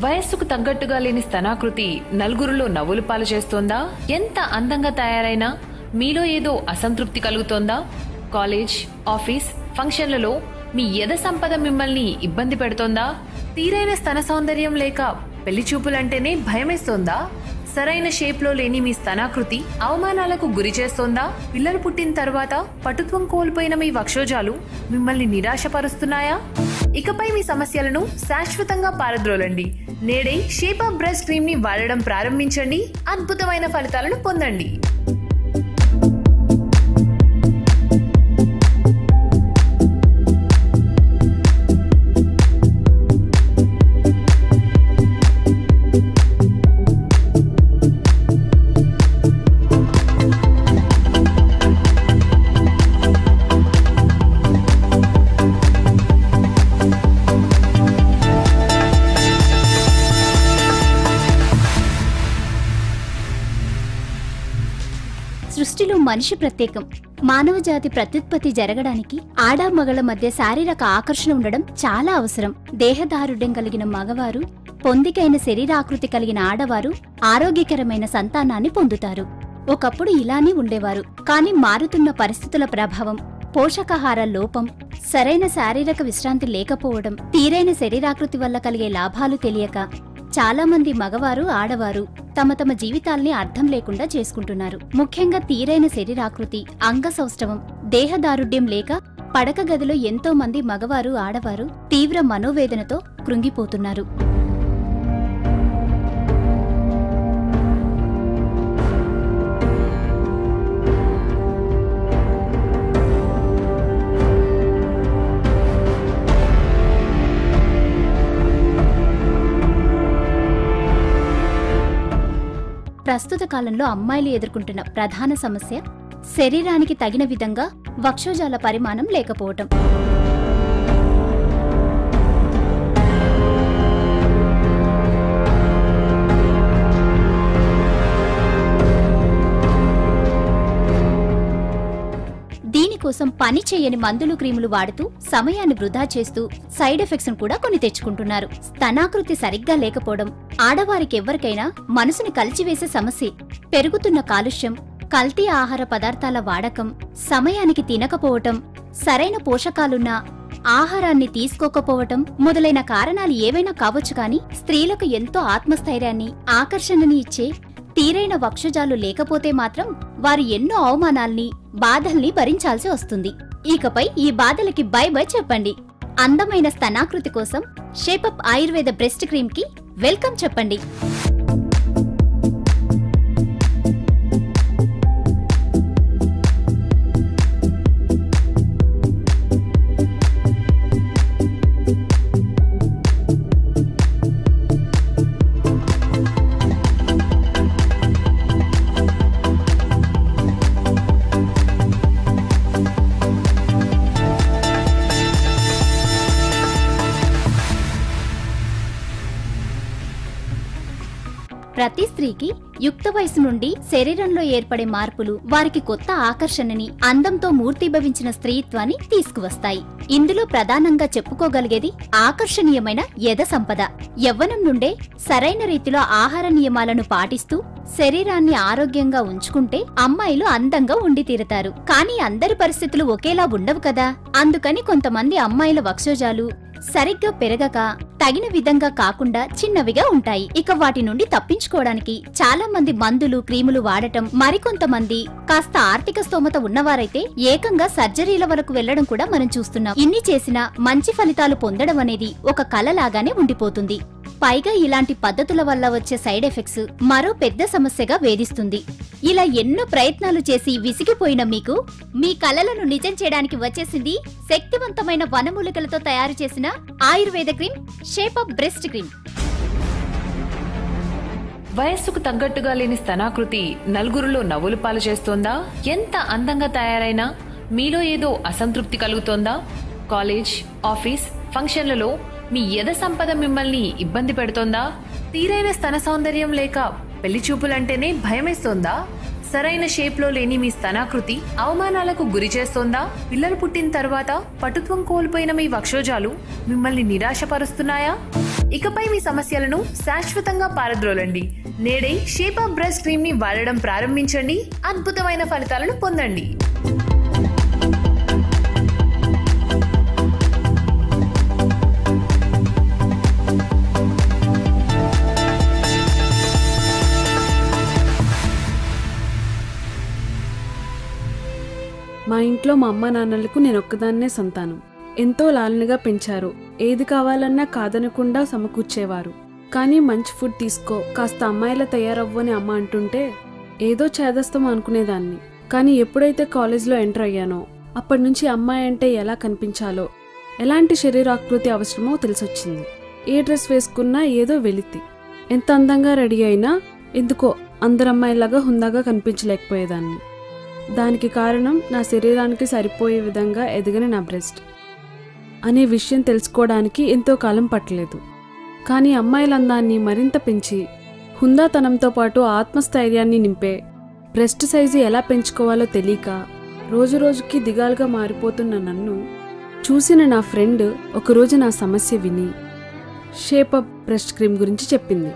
వయస్సుకు తగ్గట్టుగా లేని స్తనాకృతి నలుగురిలో నవ్వులు పాలు చేస్తోందా ఎంత అందంగా తయారైనా మీలో ఏదో అసంతృప్తి కలుగుతోందా కాలేజ్ ఆఫీస్ ఫంక్షన్లలో మీ ఎద సంపద మిమ్మల్ని ఇబ్బంది పెడుతోందా తీరైన స్తన సౌందర్యం లేక పెళ్లి చూపులంటేనే భయమేస్తోందా సరైన షేప్ లో లేని మీ స్తనాకృతి అవమానాలకు గురి చేస్తోందా పిల్లలు పుట్టిన తర్వాత పటుత్వం కోల్పోయిన మీ వక్షోజాలు మిమ్మల్ని నిరాశపరుస్తున్నాయా ఇకపై మీ సమస్యలను శాశ్వతంగా పారద్రోలండి నేడే షేప్ ఆఫ్ బ్రెస్ట్ క్రీమ్ ని వాడడం ప్రారంభించండి అద్భుతమైన ఫలితాలను పొందండి సృష్టిలో మనిషి ప్రత్యేకం మానవ జాతి ప్రత్యుత్పత్తి జరగడానికి ఆడా మగల మధ్య శారీరక ఆకర్షణ ఉండడం చాలా అవసరం దేహదారుఢ్యం కలిగిన మగవారు పొందికైన శరీరాకృతి కలిగిన ఆడవారు ఆరోగ్యకరమైన సంతానాన్ని పొందుతారు ఒకప్పుడు ఇలానే ఉండేవారు కానీ మారుతున్న పరిస్థితుల ప్రభావం పోషకాహార లోపం సరైన శారీరక విశ్రాంతి లేకపోవడం తీరైన శరీరాకృతి వల్ల కలిగే లాభాలు తెలియక చాలా మంది మగవారు ఆడవారు తమ తమ జీవితాల్ని అర్థం లేకుండా చేసుకుంటున్నారు ముఖ్యంగా తీరైన శరీరాకృతి అంగసౌష్ఠవం దేహదారుఢ్యం లేక పడక గదిలో ఎంతో మంది మగవారు ఆడవారు తీవ్ర మనోవేదనతో కృంగిపోతున్నారు ప్రస్తుత కాలంలో అమ్మాయిలు ఎదుర్కొంటున్న ప్రధాన సమస్య శరీరానికి తగిన విధంగా వక్షోజాల పరిమాణం లేకపోవటం దీనికోసం పని చేయని మందులు క్రీములు వాడుతూ సమయాన్ని వృధా చేస్తూ సైడ్ ఎఫెక్ట్స్ కూడా కొని తెచ్చుకుంటున్నారు స్తనాకృతి సరిగ్గా లేకపోవడం ఆడవారికి ఎవరికైనా మనసుని కలిచివేసే సమస్య పెరుగుతున్న కాలుష్యం కల్తీ ఆహార పదార్థాల వాడకం సమయానికి తినకపోవటం సరైన పోషకాలున్న ఆహారాన్ని తీసుకోకపోవటం మొదలైన కారణాలు ఏవైనా కావచ్చు కానీ స్త్రీలకు ఎంతో ఆత్మస్థైర్యాన్ని ఆకర్షణని ఇచ్చే తీరైన వక్షజాలు లేకపోతే మాత్రం వారు ఎన్నో అవమానాల్ని బాధల్ని భరించాల్సి వస్తుంది ఇకపై ఈ బాధలకి బై బై చెప్పండి అందమైన స్తనాకృతి కోసం షేపప్ ఆయుర్వేద బ్రెస్ట్ క్రీమ్ కి వెల్కమ్ చెప్పండి ప్రతి స్త్రీకి యుక్త వయసు నుండి శరీరంలో ఏర్పడే మార్పులు వారికి కొత్త ఆకర్షణని అందంతో మూర్తిభవించిన స్త్రీత్వాన్ని తీసుకువస్తాయి ఇందులో ప్రధానంగా చెప్పుకోగలిగేది ఆకర్షణీయమైన యద సంపద యవ్వనం నుండే సరైన రీతిలో ఆహార నియమాలను పాటిస్తూ శరీరాన్ని ఆరోగ్యంగా ఉంచుకుంటే అమ్మాయిలు అందంగా ఉండి తీరతారు కానీ అందరి పరిస్థితులు ఒకేలా ఉండవు కదా అందుకని కొంతమంది అమ్మాయిల వక్షోజాలు సరిగ్గా పెరగక తగిన విధంగా కాకుండా చిన్నవిగా ఉంటాయి ఇక వాటి నుండి తప్పించుకోవడానికి చాలా మంది మందులు క్రీములు వాడటం మరికొంతమంది కాస్త ఆర్థిక స్తోమత ఉన్నవారైతే ఏకంగా సర్జరీల వరకు వెళ్లడం కూడా మనం చూస్తున్నాం ఇన్ని చేసినా మంచి ఫలితాలు పొందడం అనేది ఒక కలలాగానే ఉండిపోతుంది పైగా ఇలాంటి పద్ధతుల వల్ల వచ్చే సైడ్ ఎఫెక్ట్స్ మరో పెద్ద సమస్యగా వేధిస్తుంది ఇలా ఎన్నో ప్రయత్నాలు చేసి విసిగిపోయిన మీకు మీ కలలను నిజం చేయడానికి వచ్చేసింది శక్తివంతమైన వనమూలికలతో తయారు చేసిన Ayurveda cream shape of breast cream వయస్సుకు తగ్గట్టుగా లేని స్తనాకృతి నలుగురిలో నవ్వులు పాలు చేస్తోందా ఎంత అందంగా తయారైనా మీలో ఏదో అసంతృప్తి కలుగుతోందా కాలేజ్ ఆఫీస్ ఫంక్షన్లలో మీ ఎద సంపద మిమ్మల్ని ఇబ్బంది పెడుతోందా తీరైన స్తన సౌందర్యం లేక పెళ్లి చూపులంటేనే భయమేస్తోందా సరైన షేప్ లో లేని మీ స్తనాకృతి అవమానాలకు గురి చేస్తోందా పిల్లలు పుట్టిన తర్వాత పటుత్వం కోల్పోయిన మీ వక్షోజాలు మిమ్మల్ని నిరాశపరుస్తున్నాయా ఇకపై మీ సమస్యలను శాశ్వతంగా పారద్రోలండి నేడే షేప్ ఆఫ్ బ్రెస్ట్ క్రీమ్ ని వాడడం ప్రారంభించండి అద్భుతమైన ఫలితాలను పొందండి మా ఇంట్లో మా అమ్మ నాన్నలకు నేను ఒక్కదాన్నే సంతానం ఎంతో లాలనగా పెంచారు ఏది కావాలన్నా కాదనకుండా సమకూర్చేవారు కానీ మంచి ఫుడ్ తీసుకో కాస్త అమ్మాయిలా తయారవ్వు అని అమ్మ అంటుంటే ఏదో చేదస్తాం అనుకునేదాన్ని కానీ ఎప్పుడైతే కాలేజ్లో ఎంటర్ అయ్యానో అప్పటి నుంచి అమ్మాయి అంటే ఎలా కనిపించాలో ఎలాంటి శరీరాకృతి అవసరమో తెలిసొచ్చింది ఏ డ్రెస్ వేసుకున్నా ఏదో వెలితి ఎంత అందంగా రెడీ అయినా ఎందుకో అందరమ్మాయిలాగా హుందాగా కనిపించలేకపోయేదాన్ని దానికి కారణం నా శరీరానికి సరిపోయే విధంగా ఎదగని నా బ్రెస్ట్ అనే విషయం తెలుసుకోవడానికి ఎంతో కాలం పట్టలేదు కానీ అమ్మాయిల అందాన్ని మరింత పెంచి హుందాతనంతో పాటు ఆత్మస్థైర్యాన్ని నింపే బ్రెస్ట్ సైజు ఎలా పెంచుకోవాలో తెలియక రోజురోజుకి దిగాలుగా మారిపోతున్న నన్ను చూసిన నా ఫ్రెండ్ ఒకరోజు నా సమస్య విని షేప్ అప్ బ్రెస్ట్ క్రీమ్ గురించి చెప్పింది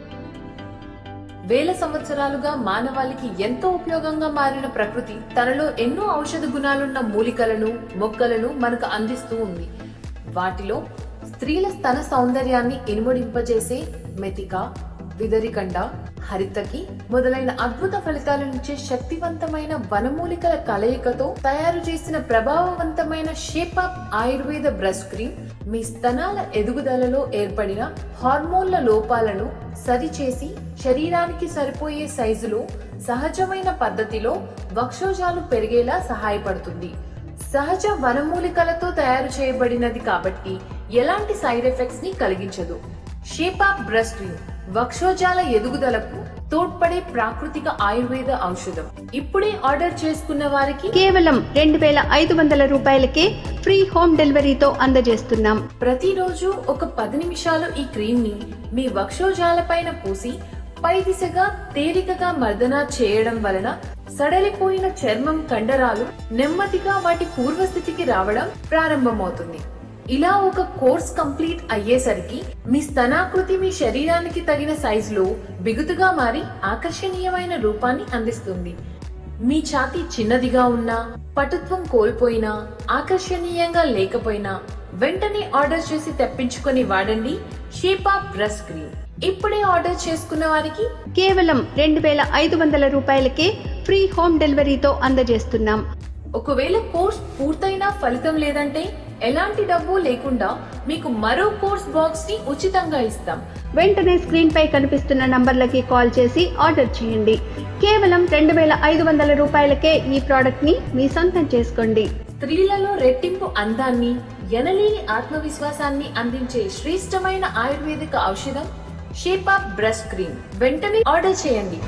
వేల సంవత్సరాలుగా మానవాళికి ఎంతో ఉపయోగంగా మారిన ప్రకృతి తనలో ఎన్నో ఔషధ గుణాలున్న మూలికలను మొక్కలను మనకు అందిస్తూ ఉంది వాటిలో స్త్రీల స్తన సౌందర్యాన్ని ఇనుమడింపజేసే మెతిక విదరికండ హరితకి మొదలైన అద్భుత ఫలితాలనిచ్చే శక్తివంతమైన వనమూలికల కలయికతో తయారు చేసిన ప్రభావవంతమైన shape up Ayurveda breast cream మీ స్తనాల ఎదుగుదలలో ఏర్పడిన హార్మోన్ల లోపాలను సరిచేసి శరీరానికి సరిపోయే సైజులో సహజమైన పద్ధతిలో వక్షోజాలు పెరిగేలా సహాయపడుతుంది సహజ వనమూలికలతో తయారు చేయబడినది కాబట్టి ఎలాంటి సైడ్ ఎఫెక్ట్స్ ని కలిగించదు షేపా బ్రష్ క్రీమ్ వక్షోజాల ఎదుగుదలకు తోడ్పడే ప్రాకృతిక ఆయుర్వేద ఔషధం ఇప్పుడే ఆర్డర్ చేసుకున్న వారికి కేవలం రెండు వేల ఐదు వందల రూపాయలకే ఫ్రీ హోమ్ డెలివరీతో అందజేస్తున్నాం ప్రతిరోజు ఒక పది నిమిషాలు ఈ క్రీమ్ ని మీ వక్షోజాలపైన పూసి పై దిశగా తేలికగా మర్దన చేయడం వలన సడలిపోయిన చర్మం కండరాలు నెమ్మదిగా వాటి పూర్వస్థితికి రావడం ప్రారంభమవుతుంది ఇలా ఒక కోర్స్ కంప్లీట్ అయ్యేసరికి మీ స్తనాకృతి మీ శరీరానికి తగిన సైజులో బిగుతుగా మారి ఆకర్షణీయమైన రూపాన్ని అందిస్తుంది మీ ఛాతీ చిన్నదిగా ఉన్నా పటుత్వం కోల్పోయినా ఆకర్షణీయంగా లేకపోయినా వెంటనే ఆర్డర్ చేసి తెప్పించుకొని వాడండి షేపా బ్రష్ క్రీమ్ ఇప్పుడే ఆర్డర్ చేసుకున్న వారికి కేవలం రెండు వేల ఐదు వందల రూపాయలకే ఫ్రీ హోమ్ డెలివరీతో అందజేస్తున్నాం ఒకవేళ కోర్స్ పూర్తయినా ఫలితం లేదంటే ఎలాంటి డబ్బు లేకుండా మీకు మరో కోర్స్ బాక్స్ ని ఉచితంగా ఇస్తాం వెంటనే స్క్రీన్ పై కనిపిస్తున్న నంబర్లకి కాల్ చేసి ఆర్డర్ చేయండి కేవలం రెండు వేల ఐదు వందల రూపాయలకే ఈ ప్రోడక్ట్ ని మీ సొంతం చేసుకోండి స్త్రీలలో రెట్టింపు అందాన్ని ఎనలేని ఆత్మవిశ్వాసాన్ని అందించే శ్రేష్టమైన ఆయుర్వేదిక ఔషధం షేపా బ్రష్ క్రీమ్ వెంటనే ఆర్డర్ చేయండి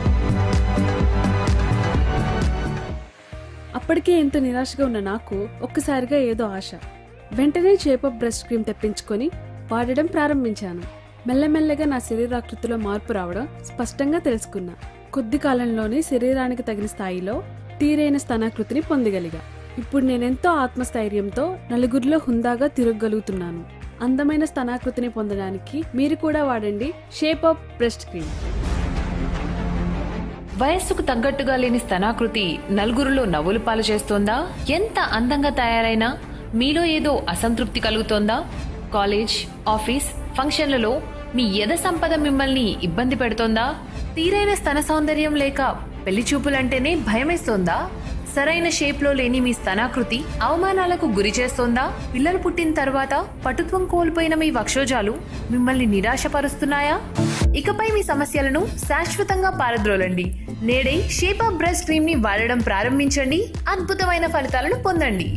అప్పటికే ఎంతో నిరాశగా ఉన్న నాకు ఒక్కసారిగా ఏదో ఆశ వెంటనే చేప బ్రష్ క్రీమ్ తెప్పించుకొని వాడడం ప్రారంభించాను మెల్లమెల్లగా నా శరీరాకృతిలో మార్పు రావడం స్పష్టంగా తెలుసుకున్నా కొద్ది కాలంలోనే శరీరానికి తగిన స్థాయిలో తీరైన స్తనాకృతిని పొందగలిగా ఇప్పుడు నేనెంతో ఆత్మస్థైర్యంతో నలుగురిలో హుందాగా తిరగగలుగుతున్నాను అందమైన స్తనాకృతిని పొందడానికి మీరు కూడా వాడండి షేప్ ఆఫ్ బ్రెస్ట్ క్రీమ్ వయస్సుకు తగ్గట్టుగా లేని స్తనాకృతి నలుగురిలో నవ్వులు పాలు చేస్తోందా ఎంత అందంగా తయారైనా మీలో ఏదో అసంతృప్తి కలుగుతోందా కాలేజ్ ఆఫీస్ ఫంక్షన్లలో మీ ఎద సంపద మిమ్మల్ని ఇబ్బంది పెడుతోందా తీరైన స్తన సౌందర్యం లేక పెళ్లి చూపులంటేనే భయమేస్తోందా సరైన షేప్ లో లేని మీ స్తనాకృతి అవమానాలకు గురి చేస్తోందా పిల్లలు పుట్టిన తర్వాత పటుత్వం కోల్పోయిన మీ వక్షోజాలు మిమ్మల్ని నిరాశపరుస్తున్నాయా ఇకపై మీ సమస్యలను శాశ్వతంగా పారద్రోలండి నేడే షేప్ ఆఫ్ బ్రెస్ట్ క్రీమ్ ని వాడడం ప్రారంభించండి అద్భుతమైన ఫలితాలను పొందండి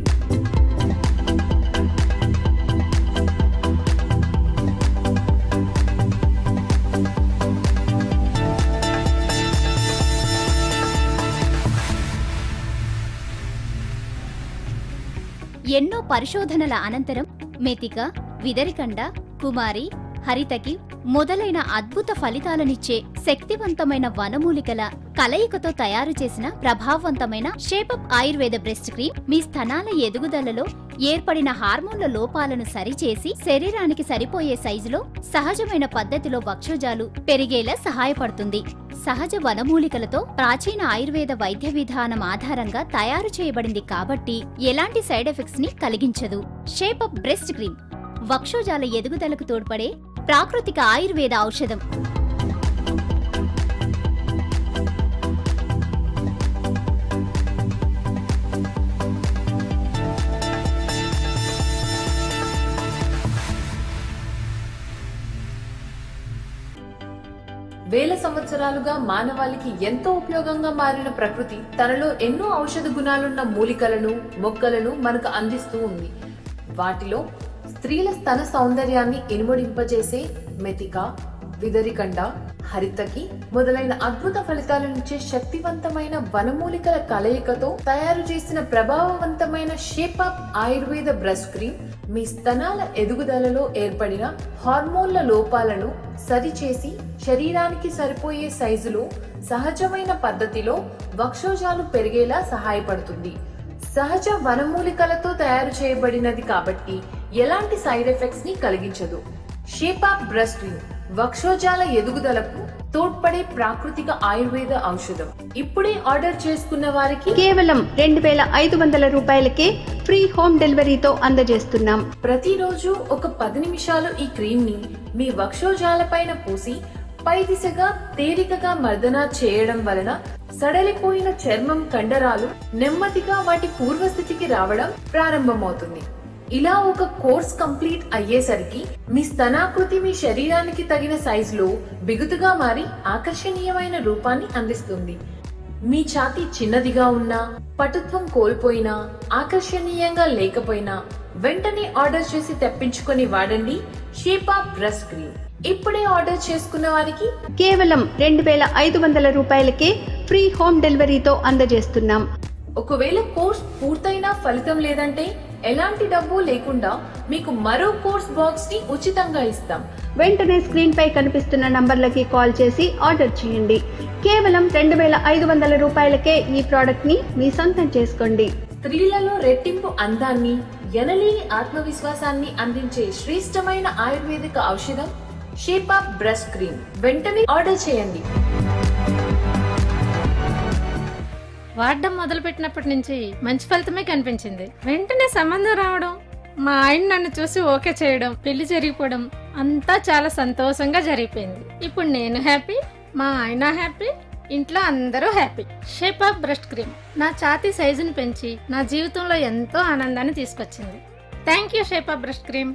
ఎన్నో పరిశోధనల అనంతరం మెతిక విదరికండ కుమారి హరితకి మొదలైన అద్భుత ఫలితాలనిచ్చే శక్తివంతమైన వనమూలికల కలయికతో తయారు చేసిన ప్రభావవంతమైన షేపప్ ఆయుర్వేద బ్రెస్ట్ క్రీమ్ మీ స్తనాల ఎదుగుదలలో ఏర్పడిన హార్మోన్ల లోపాలను సరిచేసి శరీరానికి సరిపోయే సైజులో సహజమైన పద్ధతిలో వక్షోజాలు పెరిగేలా సహాయపడుతుంది సహజ వనమూలికలతో ప్రాచీన ఆయుర్వేద వైద్య విధానం ఆధారంగా తయారు చేయబడింది కాబట్టి ఎలాంటి సైడ్ ఎఫెక్ట్స్ ని కలిగించదు షేప్ అప్ బ్రెస్ట్ క్రీమ్ వక్షోజాల ఎదుగుదలకు తోడ్పడే ప్రాకృతిక ఆయుర్వేద ఔషధం వేల సంవత్సరాలుగా మానవాళికి ఎంతో ఉపయోగంగా మారిన ప్రకృతి తనలో ఎన్నో ఔషధ గుణాలున్న మూలికలను మొక్కలను మనకు అందిస్తూ ఉంది వాటిలో స్త్రీల స్తన సౌందర్యాన్ని ఇనుమడింపజేసే మెతిక విదరికండ హరితకి మొదలైన అద్భుత ఫలితాలనిచ్చే శక్తివంతమైన వనమూలికల కలయికతో తయారు చేసిన ప్రభావవంతమైన shape up Ayurveda breast cream మీ స్తనాల ఎదుగుదలలో ఏర్పడిన హార్మోన్ల లోపాలను సరిచేసి శరీరానికి సరిపోయే సైజులో సహజమైన పద్ధతిలో వక్షోజాలు పెరిగేలా సహాయపడుతుంది సహజ వనమూలికలతో తయారు చేయబడినది కాబట్టి ఎలాంటి సైడ్ ఎఫెక్ట్స్ ని కలిగించదు షేప్ అప్ బ్రష్ క్రీమ్ వక్షోజాల ఎదుగుదలకు తోడ్పడే ప్రాకృతిక ఆయుర్వేద ఔషధం ఇప్పుడే ఆర్డర్ చేసుకున్న వారికి కేవలం రెండు వేల ఐదు వందల రూపాయలకే ఫ్రీ హోమ్ డెలివరీతో అందజేస్తున్నాం ప్రతిరోజు ఒక పది నిమిషాలు ఈ క్రీమ్ ని మీ వక్షోజాలపైన పూసి పై దిశగా తేలికగా మర్దన చేయడం వలన సడలిపోయిన చర్మం కండరాలు నెమ్మదిగా వాటి పూర్వస్థితికి రావడం ప్రారంభమవుతుంది ఇలా ఒక కోర్స్ కంప్లీట్ అయ్యేసరికి మీ స్తనాకృతి మీ శరీరానికి తగిన సైజులో బిగుతుగా మారి ఆకర్షణీయమైన రూపాన్ని అందిస్తుంది మీ ఛాతీ చిన్నదిగా ఉన్నా పటుత్వం కోల్పోయినా ఆకర్షణీయంగా లేకపోయినా వెంటనే ఆర్డర్ చేసి తెప్పించుకొని వాడండి షేపా బ్రష్ క్రీమ్ ఇప్పుడే ఆర్డర్ చేసుకున్న వారికి కేవలం రెండు వేల ఐదు వందల రూపాయలకే ఫ్రీ హోమ్ డెలివరీతో అందజేస్తున్నాం ఒకవేళ కోర్స్ పూర్తయినా ఫలితం లేదంటే ఎలాంటి డబ్బు లేకుండా మీకు మరో కోర్స్ బాక్స్ ని ఉచితంగా ఇస్తాం వెంటనే స్క్రీన్ పై కనిపిస్తున్న నంబర్లకి కాల్ చేసి ఆర్డర్ చేయండి కేవలం రెండు వేల ఐదు వందల రూపాయలకే ఈ ప్రోడక్ట్ ని మీ సొంతం చేసుకోండి స్త్రీలలో రెట్టింపు అందాన్ని ఎనలేని ఆత్మవిశ్వాసాన్ని అందించే శ్రేష్టమైన ఆయుర్వేదిక ఔషధం షేపా బ్రష్ క్రీమ్ వెంటనే ఆర్డర్ చేయండి వాడడం మొదలుపెట్టినప్పటి నుంచి మంచి ఫలితమే కనిపించింది వెంటనే సంబంధం రావడం మా ఆయన నన్ను చూసి ఓకే చేయడం పెళ్లి జరిగిపోవడం అంతా చాలా సంతోషంగా జరిగిపోయింది ఇప్పుడు నేను హ్యాపీ మా ఆయన హ్యాపీ ఇంట్లో అందరూ happy shape of breast cream నా ఛాతీ సైజుని పెంచి నా జీవితంలో ఎంతో ఆనందాన్ని తీసుకొచ్చింది thank you shape of breast cream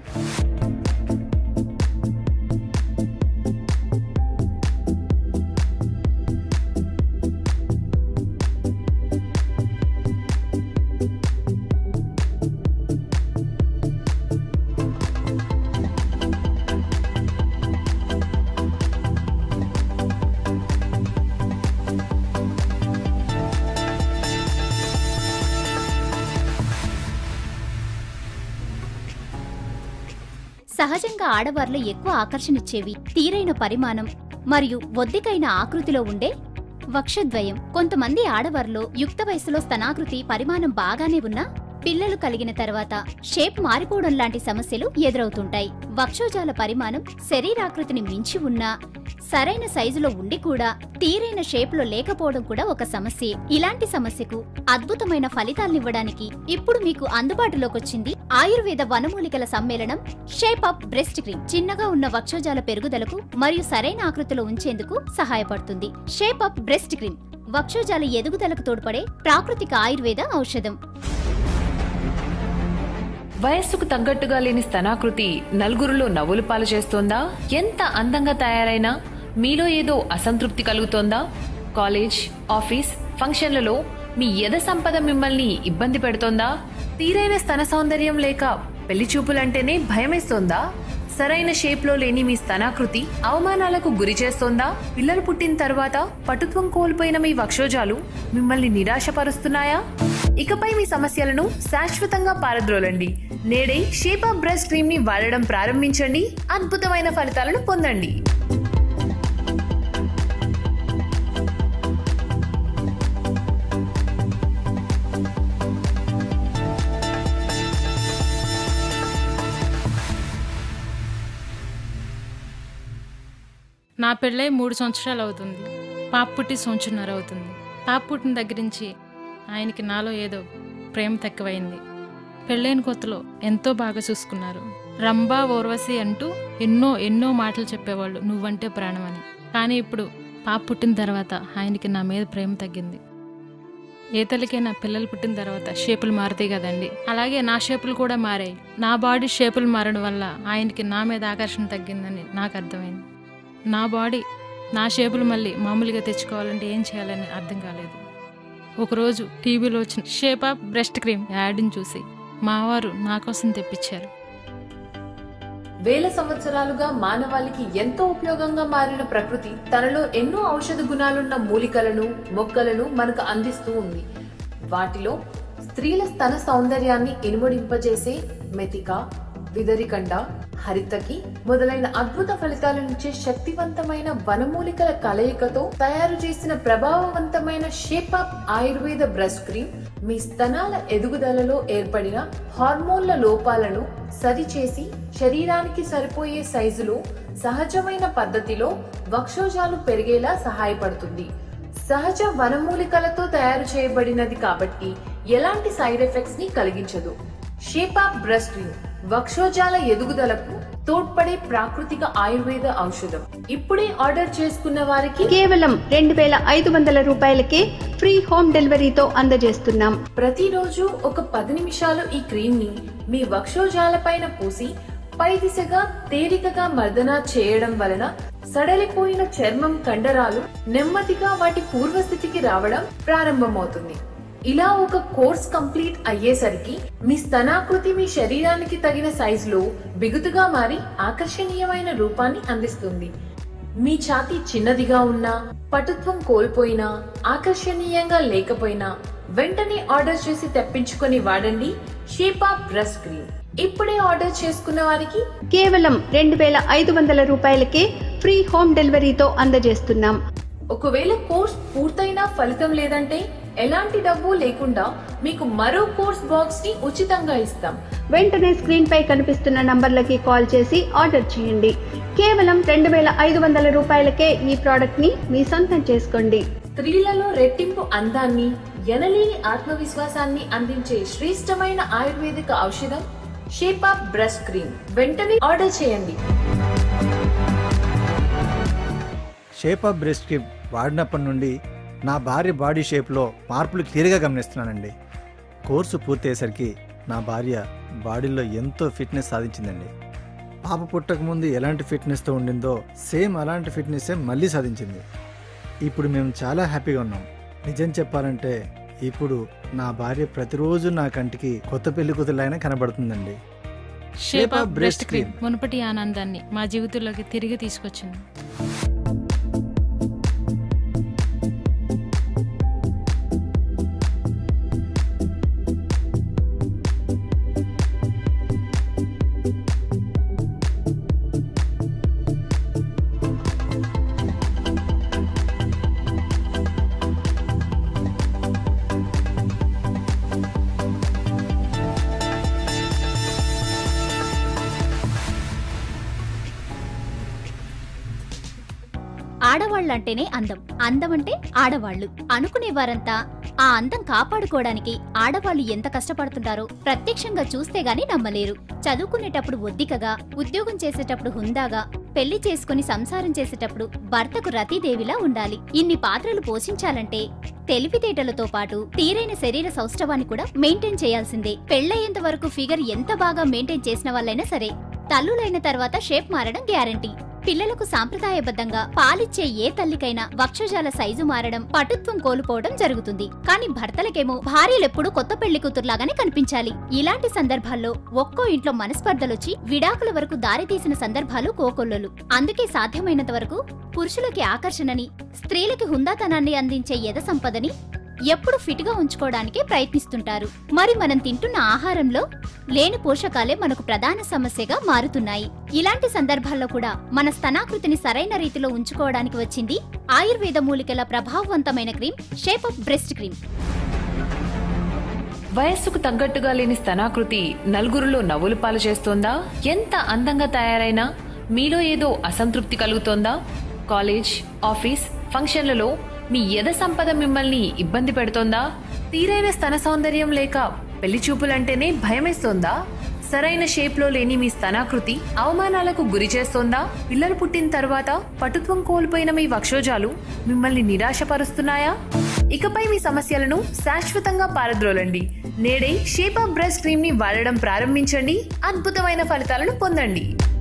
సహజంగా ఆడవారిలో ఎక్కువ ఆకర్షణిచ్చేవి తీరైన పరిమాణం మరియు ఒద్దికైన ఆకృతిలో ఉండే వక్షద్వయం కొంతమంది ఆడవారిలో యుక్త వయసులో స్తనాకృతి పరిమాణం బాగానే ఉన్నా పిల్లలు కలిగిన తర్వాత షేప్ మారిపోవడం లాంటి సమస్యలు ఎదురవుతుంటాయి వక్షోజాల పరిమాణం శరీరాకృతిని మించి ఉన్నా సరైన సైజులో ఉండి కూడా తీరైన షేప్ లో లేకపోవడం కూడా ఒక సమస్యే ఇలాంటి సమస్యకు అద్భుతమైన ఫలితాలనివ్వడానికి ఇప్పుడు మీకు అందుబాటులోకి వచ్చింది ఆయుర్వేద వనమూలికల సమ్మేళనం షేప్ అప్ బ్రెస్ట్ క్రీమ్ చిన్నగా ఉన్న వక్షోజాల పెరుగుదలకు మరియు సరైన ఆకృతిలో ఉంచేందుకు సహాయపడుతుంది షేప్ అప్ బ్రెస్ట్ క్రీమ్ వక్షోజాల ఎదుగుదలకు తోడ్పడే ప్రాకృతిక ఆయుర్వేద ఔషధం వయస్సుకు తగ్గట్టుగా లేని స్తనాకృతి నలుగురిలో నవ్వులు పాలు చేస్తోందా ఎంత అందంగా తయారైనా మీలో ఏదో అసంతృప్తి కలుగుతోందా కాలేజ్ ఆఫీస్ ఫంక్షన్లలో మీ ఎద సంపద మిమ్మల్ని ఇబ్బంది పెడుతోందా తీరైన స్తన సౌందర్యం లేక పెళ్లి చూపులంటేనే భయమేస్తోందా సరైన షేప్లో లేని మీ స్తనాకృతి అవమానాలకు గురి చేస్తోందా పిల్లలు పుట్టిన తర్వాత పటుత్వం కోల్పోయిన మీ వక్షోజాలు మిమ్మల్ని నిరాశపరుస్తున్నాయా ఇకపై మీ సమస్యలను శాశ్వతంగా పారద్రోలండి నేడే షేపా బ్రష్ క్రీమ్ ని వాడడం ప్రారంభించండి అద్భుతమైన ఫలితాలను పొందండి నా పెళ్ళై మూడు సంవత్సరాలు అవుతుంది పాప పుట్టి సంవత్సరన్నర అవుతుంది పాప పుట్టిన దగ్గర నుంచి ఆయనకి నాలో ఏదో ప్రేమ తక్కువైంది పెళ్ళైన కొత్తలో ఎంతో బాగా చూసుకున్నారు రంభా ఓర్వశి అంటూ ఎన్నో ఎన్నో మాటలు చెప్పేవాళ్ళు నువ్వంటే ప్రాణం అని కానీ ఇప్పుడు పాప పుట్టిన తర్వాత ఆయనకి నా మీద ప్రేమ తగ్గింది ఏ తల్లికైనా పిల్లలు పుట్టిన తర్వాత షేపులు మారుతాయి కదండి అలాగే నా షేపులు కూడా మారాయి నా బాడీ షేపులు మారడం వల్ల ఆయనకి నా మీద ఆకర్షణ తగ్గిందని నాకు అర్థమైంది నా బాడీ నా షేపులు మళ్ళీ మామూలుగా తెచ్చుకోవాలంటే ఏం చేయాలని అర్థం కాలేదు ఒకరోజు టీవీలో వచ్చిన షేప్ ఆఫ్ బ్రెస్ట్ క్రీమ్ యాడ్ని చూసి మావారు నా కోసం తెప్పించారు వేల సంవత్సరాలుగా మానవాళికి ఎంతో ఉపయోగంగా మారిన ప్రకృతి తనలో ఎన్నో ఔషధ గుణాలున్న మూలికలను మొక్కలను మనకు అందిస్తూ ఉంది వాటిలో స్త్రీల స్తన సౌందర్యాన్ని ఇనుమడింపజేసే మెతిక విదరికండ హరితకి మొదలైన అద్భుత ఫలితాలనిచ్చే శక్తివంతమైన వనమూలికల కలయికతో తయారు చేసిన ప్రభావవంతమైన shape up Ayurveda breast cream మీ స్తనాల ఎదుగుదలలో ఏర్పడిన హార్మోన్ల లోపాలను సరిచేసి శరీరానికి సరిపోయే సైజులో సహజమైన పద్ధతిలో వక్షోజాలు పెరిగేలా సహాయపడుతుంది సహజ వనమూలికలతో తయారు చేయబడినది కాబట్టి ఎలాంటి సైడ్ ఎఫెక్ట్స్ ని కలిగించదు షేప్ ఆఫ్ బ్రెస్ట్ క్రీమ్ వక్షోజాల ఎదుగుదలకు తోడ్పడే ప్రాకృతిక ఆయుర్వేద ఔషధం ఇప్పుడే ఆర్డర్ చేసుకున్న వారికి కేవలం రెండు వేల ఐదు వందల రూపాయలకే ఫ్రీ హోమ్ డెలివరీతో అందజేస్తున్నాం ప్రతిరోజు ఒక పది నిమిషాలు ఈ క్రీమ్ ని మీ వక్షోజాలపైన పూసి పై దిశగా తేలికగా మర్దన చేయడం వలన సడలిపోయిన చర్మం కండరాలు నెమ్మదిగా వాటి పూర్వస్థితికి రావడం ప్రారంభమవుతుంది ఇలా ఒక కోర్స్ కంప్లీట్ అయ్యేసరికి మీ స్తనాకృతి మీ శరీరానికి తగిన సైజులో బిగుతుగా మారి ఆకర్షణీయమైన రూపాన్ని అందిస్తుంది మీ ఛాతీ చిన్నదిగా ఉన్నా పటుత్వం కోల్పోయినా ఆకర్షణీయంగా లేకపోయినా వెంటనే ఆర్డర్ చేసి తెప్పించుకొని వాడండి షేపా బ్రష్ క్రీమ్ ఇప్పుడే ఆర్డర్ చేసుకున్న వారికి కేవలం రెండు వేల ఐదు వందల రూపాయలకే ఫ్రీ హోమ్ డెలివరీతో అందజేస్తున్నాం ఒకవేళ కోర్స్ పూర్తయినా ఫలితం లేదంటే ఎలాంటి డబ్బు లేకుండా మీకు మరో కోర్స్ బాక్స్ ని ఉచితంగా ఇస్తాం వెంటనే స్క్రీన్ పై కనిపిస్తున్న నంబర్లకి కాల్ చేసి ఆర్డర్ చేయండి కేవలం రెండు వేల ఐదు వందల రూపాయలకే ఈ ప్రోడక్ట్ ని మీ సొంతం చేసుకోండి స్త్రీలలో రెట్టింపు అందాన్ని ఎనలేని ఆత్మవిశ్వాసాన్ని అందించే శ్రేష్టమైన ఆయుర్వేదిక ఔషధం షేపా బ్రష్ క్రీమ్ వెంటనే ఆర్డర్ చేయండి షేప్ ఆఫ్ బ్రెస్ట్ క్రీమ్ వాడినప్పటి నుండి నా భార్య బాడీ షేప్లో మార్పులు క్లియర్గా గమనిస్తున్నానండి కోర్సు పూర్తయ్యేసరికి నా భార్య బాడీలో ఎంతో ఫిట్నెస్ సాధించిందండి పాప పుట్టక ముందు ఎలాంటి ఫిట్నెస్తో ఉండిందో సేమ్ అలాంటి ఫిట్నెస్సే మళ్ళీ సాధించింది ఇప్పుడు మేము చాలా హ్యాపీగా ఉన్నాం నిజం చెప్పాలంటే ఇప్పుడు నా భార్య ప్రతిరోజు నా కంటికి కొత్త పెళ్లి కూతురులైనా కనబడుతుందండి షేప్ ఆఫ్ బ్రెస్ట్ క్రీమ్ మునుపటి ఆనందాన్ని మా జీవితంలోకి తిరిగి తీసుకొచ్చింది ఆడవాళ్ళంటేనే అందం అందం అంటే ఆడవాళ్లు అనుకునే వారంతా ఆ అందం కాపాడుకోవడానికి ఆడవాళ్లు ఎంత కష్టపడుతుంటారో ప్రత్యక్షంగా చూస్తే గాని నమ్మలేరు చదువుకునేటప్పుడు ఒద్దికగా ఉద్యోగం చేసేటప్పుడు హుందాగా పెళ్లి చేసుకుని సంసారం చేసేటప్పుడు భర్తకు రతీదేవిలా ఉండాలి ఇన్ని పాత్రలు పోషించాలంటే తెలివితేటలతో పాటు తీరైన శరీర సౌష్ఠవాన్ని కూడా మెయింటైన్ చేయాల్సిందే పెళ్లయ్యేంత వరకు ఫిగర్ ఎంత బాగా మెయింటైన్ చేసిన వాళ్ళైనా సరే తల్లులైన తర్వాత షేప్ మారడం గ్యారంటీ పిల్లలకు సాంప్రదాయబద్ధంగా పాలిచ్చే ఏ తల్లికైనా వక్షజాల సైజు మారడం పటుత్వం కోల్పోవడం జరుగుతుంది కానీ భర్తలకేమో భార్యలెప్పుడు కొత్త పెళ్లి కూతురులాగానే కనిపించాలి ఇలాంటి సందర్భాల్లో ఒక్కో ఇంట్లో మనస్పర్ధలొచ్చి విడాకుల వరకు దారితీసిన సందర్భాలు కోకొల్లలు అందుకే సాధ్యమైనంత వరకు పురుషులకి ఆకర్షణని స్త్రీలకి హుందాతనాన్ని అందించే యథ సంపదని ఎప్పుడు ఫిట్ గా ఉంచుకోవడానికే ప్రయత్నిస్తుంటారు మరి మనం తింటున్న ఆహారంలో లేని పోషకాలే మనకు ప్రధాన సమస్యగా మారుతున్నాయి ఇలాంటి సందర్భాల్లో కూడా మన స్తనాకృతిని సరైన రీతిలో ఉంచుకోవడానికి వచ్చింది ఆయుర్వేద మూలికల ప్రభావవంతమైన cream shape of breast cream వయస్సుకు తగ్గట్టుగా లేని స్తనాకృతి నలుగురిలో నవ్వులు పాలు చేస్తోందా ఎంత అందంగా తయారైనా మీలో ఏదో అసంతృప్తి కలుగుతోందా కాలేజ్ ఆఫీస్ ఫంక్షన్లలో మీ ఎద సంపద మిమ్మల్ని ఇబ్బంది పెడుతోందా తీరైన స్తన సౌందర్యం లేక పెళ్లి చూపులంటేనే భయమేస్తోందా సరైన షేప్లో లేని మీ స్తనాకృతి అవమానాలకు గురి చేస్తోందా పిల్లలు పుట్టిన తర్వాత పటుత్వం కోల్పోయిన మీ వక్షోజాలు మిమ్మల్ని నిరాశపరుస్తున్నాయా ఇకపై మీ సమస్యలను శాశ్వతంగా పారద్రోలండి నేడే షేప్ ఆఫ్ బ్రెస్ట్ క్రీమ్ ని వాడడం ప్రారంభించండి అద్భుతమైన ఫలితాలను పొందండి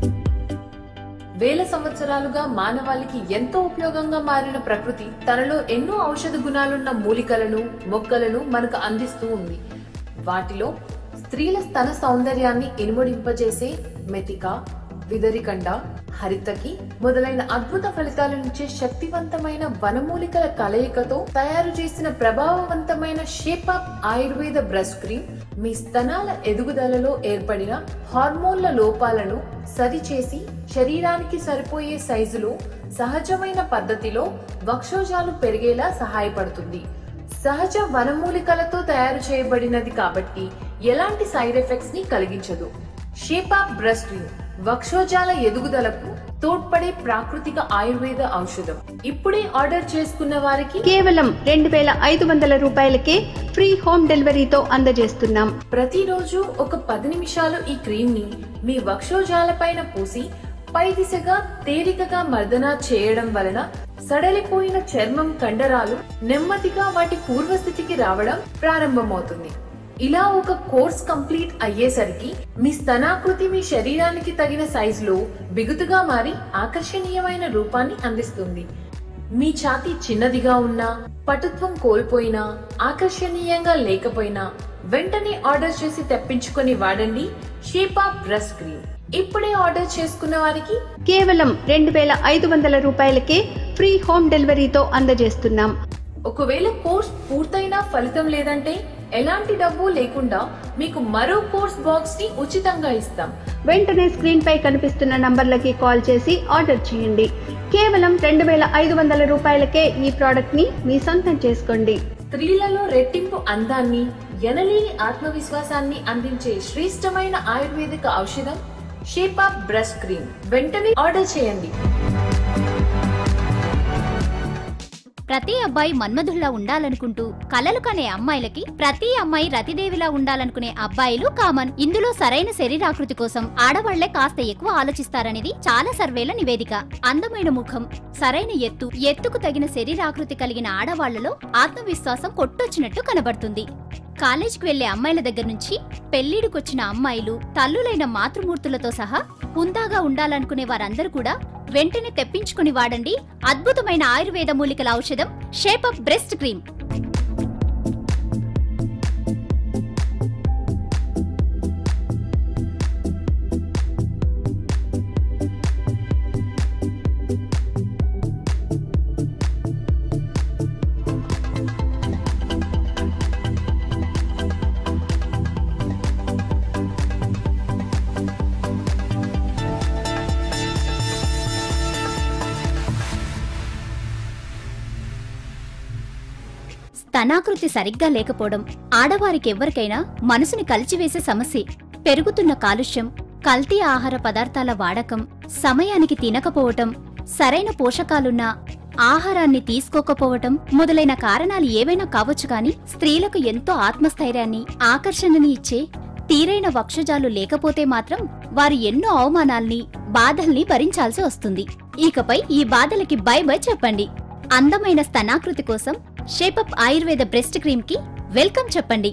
వేల సంవత్సరాలుగా మానవాళికి ఎంతో ఉపయోగంగా మారిన ప్రకృతి తనలో ఎన్నో ఔషధ గుణాలున్న మూలికలను మొక్కలను మనకు అందిస్తూ ఉంది వాటిలో స్త్రీల స్తన సౌందర్యాన్ని ఇనుమడింపజేసే మెతిక విదరికండ హరితకి మొదలైన అద్భుత ఫలితాలనిచ్చే శక్తివంతమైన వనమూలికల కలయికతో తయారు చేసిన ప్రభావవంతమైన shape up Ayurveda breast cream మీ స్తనాల ఎదుగుదలలో ఏర్పడిన హార్మోన్ల లోపాలను సరిచేసి శరీరానికి సరిపోయే సైజులో సహజమైన పద్ధతిలో వక్షోజాలు పెరిగేలా సహాయపడుతుంది సహజ వనమూలికలతో తయారు చేయబడినది కాబట్టి ఎలాంటి సైడ్ ఎఫెక్ట్స్ ని కలిగించదు షేపా బ్రెస్ట్ క్రీమ్ వక్షోజాల ఎదుగుదలకు తోడ్పడే ప్రాకృతిక ఆయుర్వేద ఔషధం ఇప్పుడే ఆర్డర్ చేసుకున్న వారికి కేవలం రెండు వేల ఐదు వందల రూపాయలకే ఫ్రీ హోమ్ డెలివరీతో అందజేస్తున్నాం ప్రతిరోజు ఒక పది నిమిషాలు ఈ క్రీమ్ ని మీ వక్షోజాలపైన పూసి పై దిశగా తేలికగా మర్దన చేయడం వలన సడలిపోయిన చర్మం కండరాలు నెమ్మదిగా వాటి పూర్వస్థితికి రావడం ప్రారంభమవుతుంది ఇలా ఒక కోర్స్ కంప్లీట్ అయ్యేసరికి మీ స్తనాకృతి మీ శరీరానికి తగిన సైజులో బిగుతుగా మారి ఆకర్షణీయమైన రూపాన్ని అందిస్తుంది మీ ఛాతీ చిన్నదిగా ఉన్నా పటుత్వం కోల్పోయినా ఆకర్షణీయంగా లేకపోయినా వెంటనే ఆర్డర్ చేసి తెప్పించుకొని వాడండి షేపా బ్రష్ క్రీమ్ ఇప్పుడే ఆర్డర్ చేసుకున్న వారికి కేవలం రెండు వేల ఐదు వందల రూపాయలకే ఫ్రీ హోమ్ డెలివరీతో అందజేస్తున్నాం ఒకవేళ కోర్స్ పూర్తయినా ఫలితం లేదంటే ఎలాంటి డబ్బు లేకుండా మీకు మరో కోర్స్ బాక్స్ ని ఉచితంగా ఇస్తాం వెంటనే స్క్రీన్ పై కనిపిస్తున్న నంబర్లకి కాల్ చేసి ఆర్డర్ చేయండి కేవలం రెండు వేల ఐదు వందల రూపాయలకే ఈ ప్రోడక్ట్ ని మీ సొంతం చేసుకోండి స్త్రీలలో రెట్టింపు అందాన్ని ఎనలేని ఆత్మవిశ్వాసాన్ని అందించే శ్రేష్టమైన ఆయుర్వేదిక ఔషధం షేప్ ఆఫ్ బ్రష్ క్రీమ్ వెంటనే ఆర్డర్ చేయండి ప్రతి అబ్బాయి మన్మధుల్లా ఉండాలనుకుంటూ కలలు కనే అమ్మాయిలకి ప్రతి అమ్మాయి రతిదేవిలా ఉండాలనుకునే అబ్బాయిలు కామన్ ఇందులో సరైన శరీరాకృతి కోసం ఆడవాళ్లే కాస్త ఎక్కువ ఆలోచిస్తారనేది చాలా సర్వేల నివేదిక అందమైన ముఖం సరైన ఎత్తు ఎత్తుకు తగిన శరీరాకృతి కలిగిన ఆడవాళ్లలో ఆత్మవిశ్వాసం కొట్టొచ్చినట్టు కనబడుతుంది కాలేజీకి వెళ్లే అమ్మాయిల దగ్గర నుంచి పెళ్లిడికొచ్చిన అమ్మాయిలు తల్లులైన మాతృమూర్తులతో సహా హుందాగా ఉండాలనుకునే వారందరూ కూడా వెంటనే తెప్పించుకుని వాడండి అద్భుతమైన ఆయుర్వేద మూలికల ఔషధం షేప్ అప్ బ్రెస్ట్ క్రీమ్ స్తనాకృతి సరిగ్గా లేకపోవడం ఆడవారికి ఎవ్వరికైనా మనసుని కలిచివేసే సమస్యే పెరుగుతున్న కాలుష్యం కల్తీ ఆహార పదార్థాల వాడకం సమయానికి తినకపోవటం సరైన పోషకాలున్న ఆహారాన్ని తీసుకోకపోవటం మొదలైన కారణాలు ఏవైనా కావచ్చు కాని స్త్రీలకు ఎంతో ఆత్మస్థైర్యాన్ని ఆకర్షణని ఇచ్చే తీరైన వక్షజాలు లేకపోతే మాత్రం వారు ఎన్నో అవమానాల్ని బాధల్ని భరించాల్సి వస్తుంది ఇకపై ఈ బాధలకి బై బై చెప్పండి అందమైన స్తనాకృతి కోసం షేపప్ ఆయుర్వేద బ్రెస్ట్ క్రీమ్ కి వెల్కమ్ చెప్పండి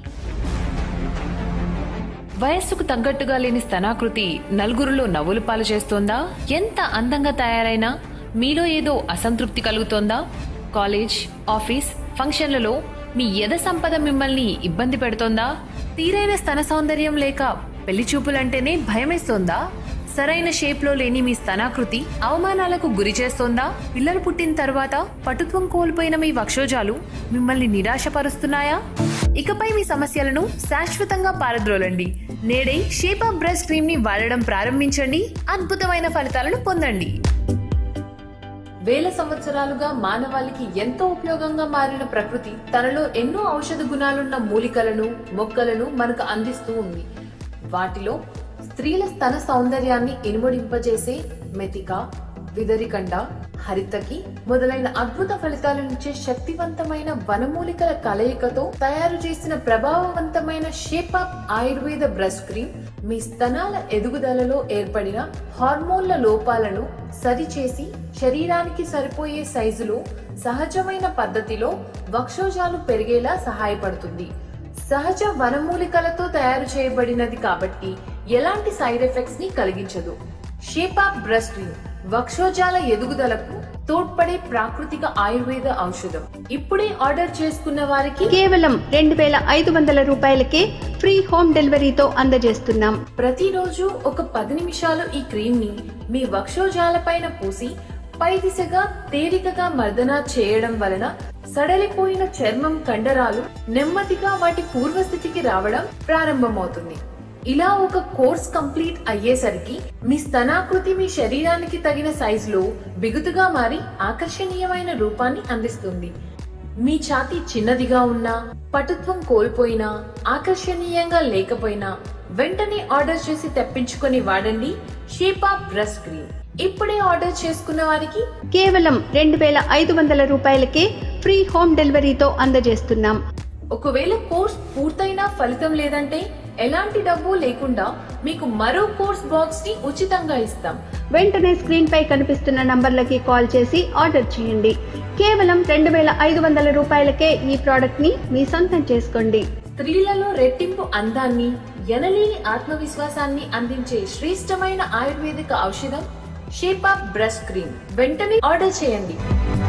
వయస్సుకు తగ్గట్టుగా లేని స్తనాకృతి నలుగురిలో నవ్వులు పాలు చేస్తోందా ఎంత అందంగా తయారైనా మీలో ఏదో అసంతృప్తి కలుగుతోందా కాలేజ్ ఆఫీస్ ఫంక్షన్లలో మీ ఎద సంపద మిమ్మల్ని ఇబ్బంది పెడుతోందా తీరైన స్తన సౌందర్యం లేక పెళ్లి చూపులంటేనే భయమేస్తోందా సరైన షేప్లో లేని మీ స్తనాకృతి అవమానాలకు గురి చేస్తోందా పిల్లలు పుట్టిన తర్వాత పటుత్వం కోల్పోయిన మీ వక్షోజాలు మిమ్మల్ని నిరాశపరుస్తున్నాయా ఇకపై మీ సమస్యలను శాశ్వతంగా పారద్రోలండి నేడే షేప్ ఆఫ్ బ్రెస్ట్ క్రీమ్ ని వాడడం ప్రారంభించండి అద్భుతమైన ఫలితాలను పొందండి వేల సంవత్సరాలుగా మానవాళికి ఎంతో ఉపయోగంగా మారిన ప్రకృతి తనలో ఎన్నో ఔషధ గుణాలున్న మూలికలను మొక్కలను మనకు అందిస్తూ ఉంది వాటిలో స్త్రీల స్తన సౌందర్యాన్ని ఇనుమడింపజేసే మెతిక విదరికండ హరితకి మొదలైన అద్భుత ఫలితాలనిచ్చే శక్తివంతమైన వనమూలికల కలయికతో తయారు చేసిన ప్రభావవంతమైన షేపాప్ ఆయుర్వేద బ్రష్ క్రీమ్ మీ స్తనాల ఎదుగుదలలో ఏర్పడిన హార్మోన్ల లోపాలను సరిచేసి శరీరానికి సరిపోయే సైజులో సహజమైన పద్ధతిలో వక్షోజాలు పెరిగేలా సహాయపడుతుంది సహజ వనమూలికలతో తయారు చేయబడినది కాబట్టి ఎలాంటి సైడ్ ఎఫెక్ట్స్ ని కలిగించదు షేపాప్ బ్రష్ క్రీమ్ వక్షోజాల ఎదుగుదలకు తోడ్పడే ప్రాకృతిక ఆయుర్వేద ఔషధం ఇప్పుడే ఆర్డర్ చేసుకున్న వారికి కేవలం రెండు వేల ఐదు వందల రూపాయలకే ఫ్రీ హోమ్ డెలివరీతో అందజేస్తున్నాం ప్రతిరోజు ఒక పది నిమిషాలు ఈ క్రీమ్ ని మీ వక్షోజాలపైన పూసి పై దిశగా తేలికగా మర్దన చేయడం వలన సడలిపోయిన చర్మం కండరాలు నెమ్మదిగా వాటి పూర్వస్థితికి రావడం ప్రారంభమవుతుంది ఇలా ఒక కోర్స్ కంప్లీట్ అయ్యేసరికి మీ స్తనాకృతి మీ శరీరానికి తగిన సైజులో బిగుతుగా మారి ఆకర్షణీయమైన రూపాన్ని అందిస్తుంది మీ ఛాతీ చిన్నదిగా ఉన్నా పటుత్వం కోల్పోయినా ఆకర్షణీయంగా లేకపోయినా వెంటనే ఆర్డర్ చేసి తెప్పించుకొని వాడండి షేపా బ్రష్ క్రీమ్ ఇప్పుడే ఆర్డర్ చేసుకున్న వారికి కేవలం రెండు వేల ఐదు వందల రూపాయలకే ఫ్రీ హోమ్ డెలివరీతో అందజేస్తున్నాం ఒకవేళ కోర్స్ పూర్తయినా ఫలితం లేదంటే ఎలాంటి డబ్బు లేకుండా మీకు మరో కోర్స్ బాక్స్ ని ఉచితంగా ఇస్తాం వెంటనే స్క్రీన్ పై కనిపిస్తున్న నంబర్లకి కాల్ చేసి ఆర్డర్ చేయండి కేవలం రెండు వేల ఐదు వందల రూపాయలకే ఈ ప్రోడక్ట్ ని మీ సొంతం చేసుకోండి స్త్రీలలో రెట్టింపు అందాన్ని ఎనలేని ఆత్మవిశ్వాసాన్ని అందించే శ్రేష్టమైన ఆయుర్వేదిక ఔషధం షేపా బ్రష్ క్రీమ్ వెంటనే ఆర్డర్ చేయండి